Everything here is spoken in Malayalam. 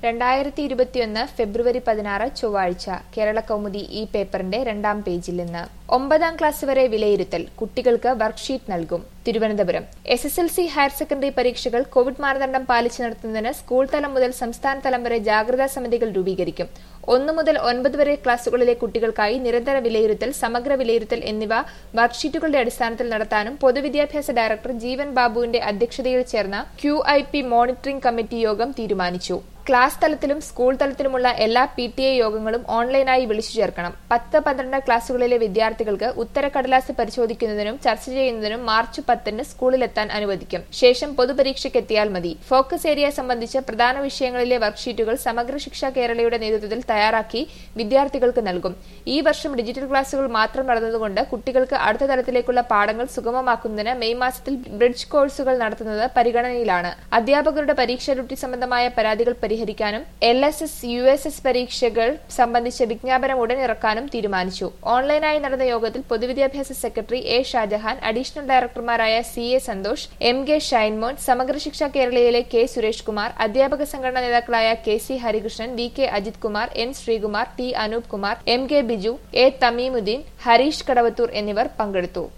രണ്ടായിരത്തി ഇരുപത്തിയൊന്ന് ഫെബ്രുവരി പതിനാറ് ചൊവ്വാഴ്ച കേരള കൗമുദി ഈ പേപ്പറിന്റെ രണ്ടാം പേജിൽ നിന്ന് ഒമ്പതാം ക്ലാസ് വരെ വിലയിരുത്തൽ കുട്ടികൾക്ക് വർക്ക്ഷീറ്റ് നൽകും Thiruvananthapuram S S L C higher secondary പരീക്ഷകൾ കോവിഡ് മാനദണ്ഡം പാലിച്ച് നടത്തുന്നതിന് സ്കൂൾ തലം മുതൽ സംസ്ഥാന തലം വരെ ജാഗ്രതാ സമിതികൾ രൂപീകരിക്കും ഒന്നു മുതൽ ഒൻപത് വരെ ക്ലാസുകളിലെ കുട്ടികൾക്കായി നിരന്തര വിലയിരുത്തൽ സമഗ്ര വിലയിരുത്തൽ എന്നിവ വർക്ക്ഷീറ്റുകളുടെ അടിസ്ഥാനത്തിൽ നടത്താനും പൊതുവിദ്യാഭ്യാസ ഡയറക്ടർ ജീവൻ ബാബുവിന്റെ അധ്യക്ഷതയിൽ ചേർന്ന Q I P monitoring committee യോഗം തീരുമാനിച്ചു ക്ലാസ് തലത്തിലും സ്കൂൾ തലത്തിലുമുള്ള എല്ലാ പി ടി എ യോഗങ്ങളും ഓൺലൈനായി വിളിച്ചു ചേർക്കണം പത്ത് പന്ത്രണ്ട് ക്ലാസുകളിലെ വിദ്യാർത്ഥികൾക്ക് ഉത്തരക്കടലാസ് പരിശോധിക്കുന്നതിനും ചർച്ച ചെയ്യുന്നതിനും മാർച്ച് പത്തിന് സ്കൂളിലെത്താൻ അനുവദിക്കും ശേഷം പൊതുപരീക്ഷയ്ക്ക് എത്തിയാൽ മതി ഫോക്കസ് ഏരിയ സംബന്ധിച്ച് പ്രധാന വിഷയങ്ങളിലെ വർക്ക്ഷീറ്റുകൾ സമഗ്ര ശിക്ഷ കേരളയുടെ നേതൃത്വത്തിൽ തയ്യാറാക്കി വിദ്യാർത്ഥികൾക്ക് നൽകും ഈ വർഷം ഡിജിറ്റൽ ക്ലാസുകൾ മാത്രം നടന്നതുകൊണ്ട് കുട്ടികൾക്ക് അടുത്ത തലത്തിലേക്കുള്ള പാഠങ്ങൾ സുഗമമാക്കുന്നതിന് മെയ് മാസത്തിൽ ബ്രിഡ്ജ് കോഴ്സുകൾ നടത്തുന്നത് പരിഗണനയിലാണ് അധ്യാപകരുടെ പരീക്ഷാ ഡ്യൂട്ടി സംബന്ധമായ പരാതികൾ പരിഹരിക്കാനും L S S U S S പരീക്ഷകൾ സംബന്ധിച്ച വിജ്ഞാപനം ഉടൻ ഇറക്കാനും തീരുമാനിച്ചു ഓൺലൈനായി നടന്ന യോഗത്തിൽ പൊതുവിദ്യാഭ്യാസ സെക്രട്ടറി എ ഷാജഹാൻ അഡീഷണൽ ഡയറക്ടർമാരായ C A Santhosh M K Shinemon Samagra Shiksha കേരളയിലെ കെ സുരേഷ് കുമാർ അധ്യാപക സംഘടനാ നേതാക്കളായ K C Harikrishnan V K Ajith Kumar N Sreekumar T Anoop Kumar M K Biju A Thameemuddin Hareesh Kadavathur എന്നിവർ പങ്കെടുത്തു